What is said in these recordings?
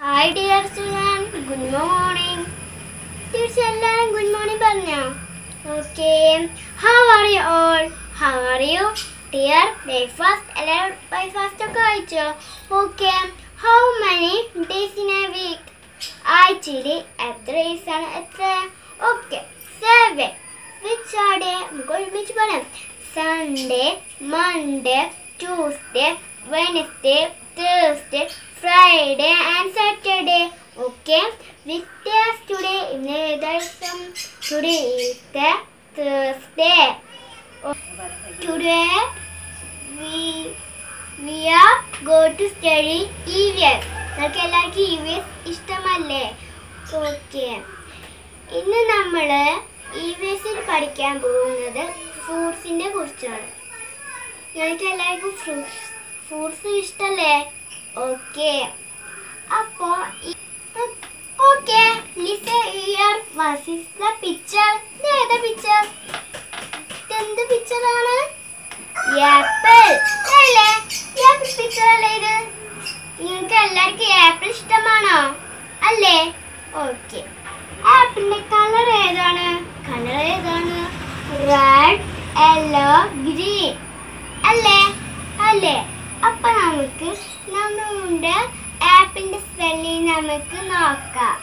hi dear student good morning teacher എല്ലാവരും good morning പറഞ്ഞോ okay how are you all how are you dear breakfast എല്ലാവരും breakfast ഒക്കെ കഴിച്ചോ okay how many days in a week ആഴ്ചയിൽ എത്ര days ആണ് എത്ര okay seven which are day നമുക്ക് ഒരുമിച്ച് പറയാം Sunday Monday Tuesday Wednesday Thursday Friday and Saturday okay which days today ഇന്ന് ഏതാ ദിവസം today is the Thursday today we we are go to study E V S നിങ്ങൾക്ക് എല്ലാവർക്കും E V S ഇഷ്ടമല്ലേ okay ഇന്ന് നമ്മൾ ഇ വി എസിൽ പഠിക്കാൻ പോകുന്നത് ഫ്രൂട്ട്സിനെ കുറിച്ചാണ് ഞങ്ങൾക്ക് എല്ലാവർക്കും ഫ്രൂട്ട്സ് ഫ്രൂട്ട്സ് ഇഷ്ടമല്ലേ ഓക്കെ അപ്പോൾ okay listen here what is the picture ഇത് ഏതാ പിക്ചർ ഇതെന്ത് പിക്ചറാണ് ആപ്പിൾ അല്ലേ ആപ്പിൾ പിക്ചർ അല്ലേ ഇത് നിങ്ങൾക്ക് എല്ലാവർക്കും ആപ്പിൾ ഇഷ്ടമാണോ അല്ലേ ഓക്കെ ആപ്പിളിന്റെ കളർ ഏതാണ് കളർ ഏതാണ് റെഡ് യെല്ലോ ഗ്രീൻ അല്ലേ അല്ലേ അപ്പൊ നമുക്ക് നമ്മുടെ ആപ്പിളിന്റെ സ്പെല്ലിംഗ് നമുക്ക് നോക്കാം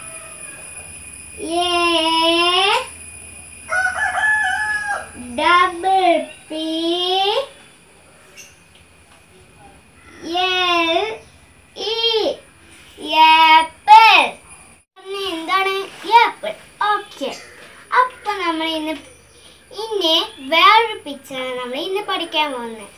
A double P L E apple പിന്നെ എന്താണ് ആപ്പിൾ ഓക്കെ അപ്പൊ നമ്മൾ ഇന്ന് ഇന്ന് വേറൊരു പിക്ചറാണ് നമ്മൾ ഇന്ന് പഠിക്കാൻ പോകുന്നത്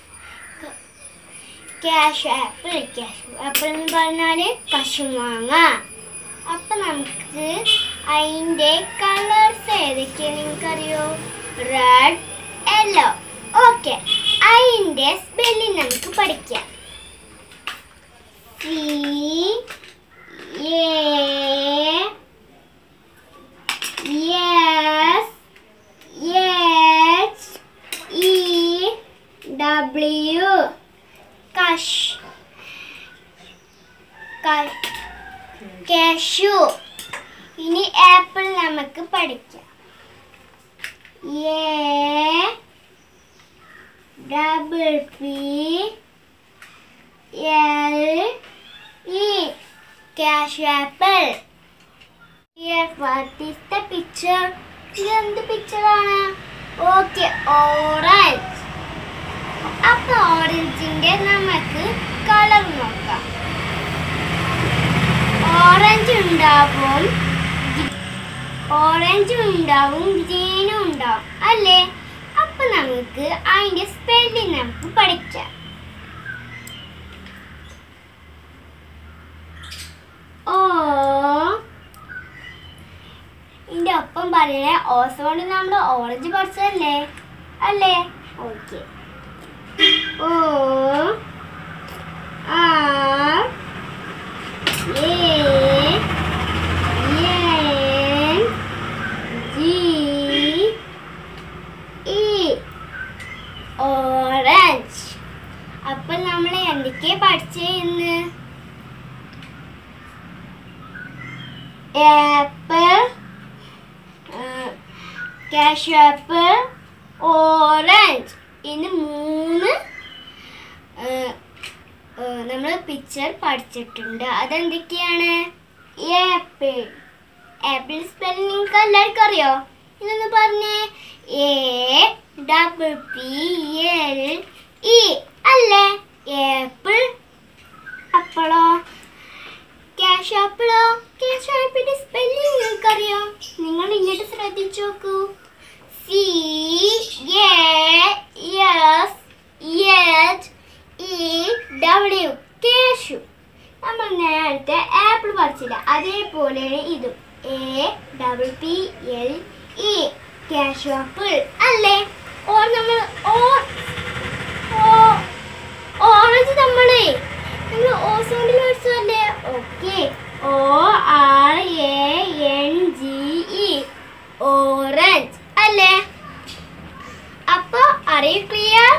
ക്യാഷ് ആപ്പിൾ ക്യാഷ് ആപ്പിൾ എന്ന് പറഞ്ഞാൽ കശുമാങ്ങ അപ്പൊ നമുക്ക് അതിൻ്റെ കളേഴ്സ് ഏതൊക്കെയാണ് നിങ്ങൾക്കറിയോ റെഡ് യെല്ലോ ഓക്കെ അതിൻ്റെ സ്പെല്ലിംഗ് നമുക്ക് പഠിക്കാം C A S H E W cash cashew ഇനി ആപ്പിൾ നമുക്ക് പഠിക്കാം A double P L E cashew apple what is the picture ഇത് എന്ത് പിക്ചറാണ് ഓക്കെ ഓറഞ്ച് അപ്പൊ ഓറഞ്ചിന്റെ നമുക്ക് കളർ നോക്കാം ഓറഞ്ച് ഉണ്ടാവും ഓറഞ്ച് ഉണ്ടാവും ഗ്രീനും ഉണ്ടാവും അല്ലേ അപ്പൊ നമുക്ക് അതിന്റെ സ്പെല്ലിംഗ് നമുക്ക് പഠിക്കാം ഓ ഇതിന്റെ ഒപ്പം പറയണേ ഓസോണ്ട് നമ്മൾ ഓറഞ്ച് പഠിച്ചതല്ലേ അല്ലേ okay O R A N G E orange അപ്പൊ നമ്മൾ എന്തൊക്കെ പഠിച്ചേ ഇന്ന് ആപ്പിൾ കാഷ്യൂ ആപ്പിൾ ഓറഞ്ച് ഇന്ന് മൂന്ന് നമ്മൾ പിക്ചർ പഠിച്ചിട്ടുണ്ട് അതെന്തൊക്കെയാണ് ആപ്പിൾ ആപ്പിൾ സ്പെല്ലിംഗ് നിങ്ങൾക്ക് എല്ലാവർക്കും അറിയോ ഇതൊന്ന് പറഞ്ഞേ A double P L E അല്ലേ ആപ്പിൾ അപ്പോളോ ക്യാഷ് ആപ്പിളോ ക്യാഷ് ആപ്പിളിന്റെ സ്പെല്ലിംഗ് നിങ്ങൾക്കറിയോ നിങ്ങൾ ഇങ്ങോട്ട് ശ്രദ്ധിച്ചു നോക്കൂ C S H E W cashew നമ്മൾ നേരത്തെ ആപ്പിൾ പഠിച്ചില്ല അതേപോലെയാണ് ഇതും A double P L E cash apple അല്ലേ ഓ നമ്മൾ ഓ ഓറഞ്ച് നമ്മളെ നമ്മൾ ഓസോണിൽ പഠിച്ചതല്ലേ okay O R A N G E orange അല്ലേ അപ്പൊ അറിയ ക്ലിയർ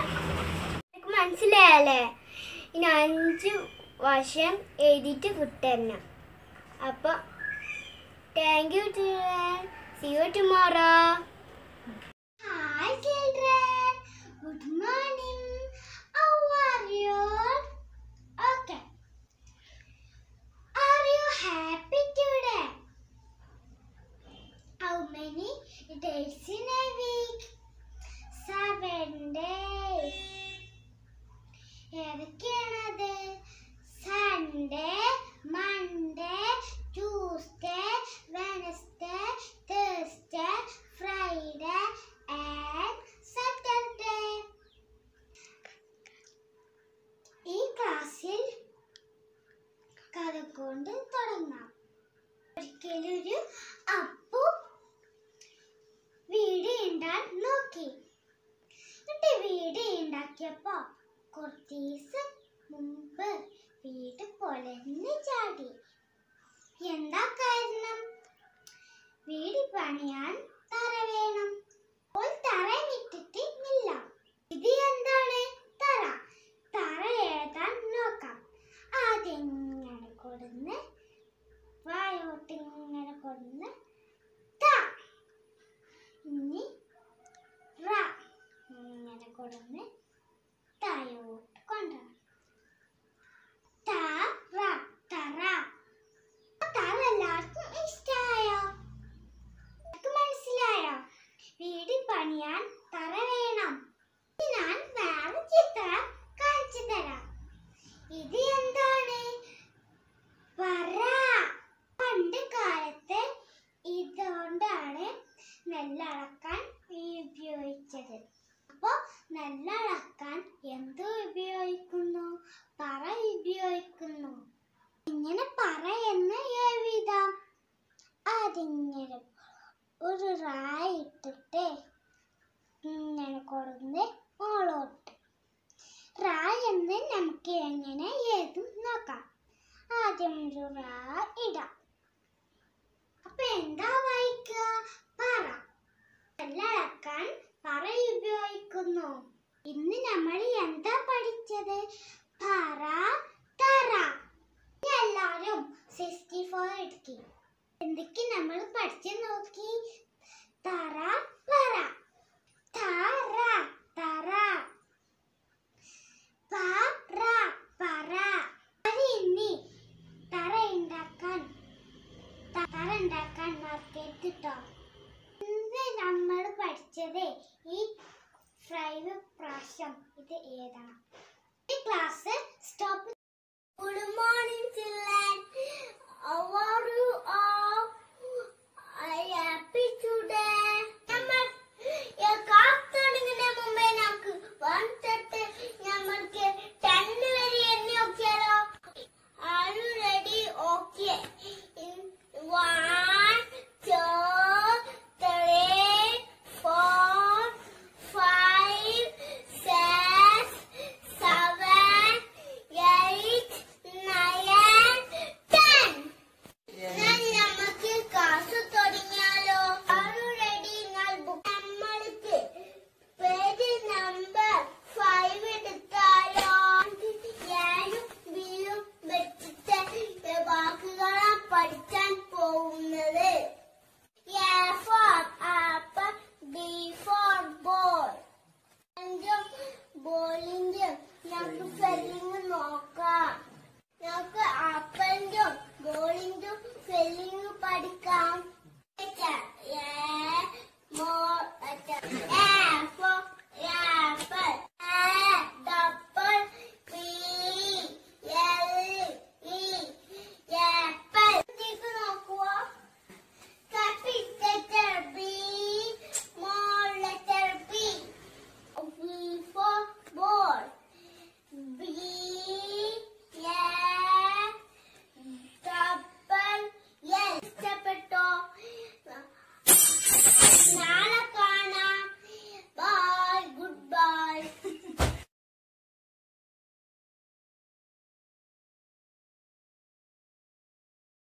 മനസ്സിലായല്ലേ ഇനി അഞ്ച് വർഷം എഴുതിയിട്ട് വിട്ടുതരണം അപ്പോൾ thank you children see you tomorrow hi children good morning how are you okay are you happy today how many days in a week seven days ഏതൊക്കെയാണത് Sunday Monday Tuesday Wednesday Thursday Friday and Saturday ഈ ക്ലാസ്സിൽ കഥ കൊണ്ട് തുടങ്ങാം ഒരിക്കലൊരു അപ്പു വീട് ഉണ്ടാൻ നോക്കി എന്നിട്ട് വീട് ഉണ്ടാക്കിയപ്പോ കുറച്ച് ദിവസം മുമ്പ് വീട് പൊലന്ന് ചാടി എന്താ കാരണം വീട് പണിയാൻ തറ വേണം അപ്പോൾ തറ ഇട്ടിട്ട് ഇല്ല ഇത് എന്താണ് തറ തറ എഴുതാൻ നോക്കാം ആദ്യം ഇങ്ങനെ കൊടുന്ന് വായോട്ട് ഇങ്ങനെ കൊടുന്ന് ത ഇനി റ ഇങ്ങനെ കൊടുന്ന് തായോട്ട് കൊണ്ടുവരണം തറ തറ തറ എല്ലാവർക്കും ഇഷ്ടമായോ എല്ലാവർക്കും മനസ്സിലായോ വീട് പണിയാൻ തറ വേണം ഇനി ഞാൻ വേറെ ചിത്രം കാണിച്ചു തരാം ഇത് എന്താണ് പറ പണ്ട് കാലത്ത് ഇതുകൊണ്ടാണ് നെല്ലളക്കാൻ ഉപയോഗിച്ചത് അപ്പോ നെല്ലളക്കാൻ എന്ത് ഉപയോഗിക്കുന്നു പറ ഉപയോഗിക്കുന്നു ഇങ്ങനെ പറ എന്ന് എഴുതാം അതിങ്ങനെ ഒരു റായി ഇട്ടിട്ട് ഇങ്ങനെ കൊടുന്ന് മോളോട്ട് റായ് എന്ന് നമുക്ക് എങ്ങനെ എഴുതും നോക്കാം ആദ്യം ഒരു റാ ഇടാം അപ്പൊ എന്താ വായിക്കുക പറ നെല്ലളക്കാൻ പറ ഉപയോഗിക്കുന്നു ഇന്ന് നമ്മൾ എന്താ പഠിച്ചത് പറ തറ ഇനി എല്ലാവരും സിക്സ്റ്റി ഫോർ എടുക്കി എന്തൊക്കെ നമ്മൾ പഠിച്ചു നോക്കി തറ പറ തറ തറ പറ പറ അത് ഇനി തറ ഉണ്ടാക്കാൻ തറ ഉണ്ടാക്കാൻ മറക്കരുത് കേട്ടോ ഇന്ന് നമ്മൾ പഠിച്ചത് ഈ ഫ്രൈവ് പ്രാവശ്യം ഇത് എഴുതണം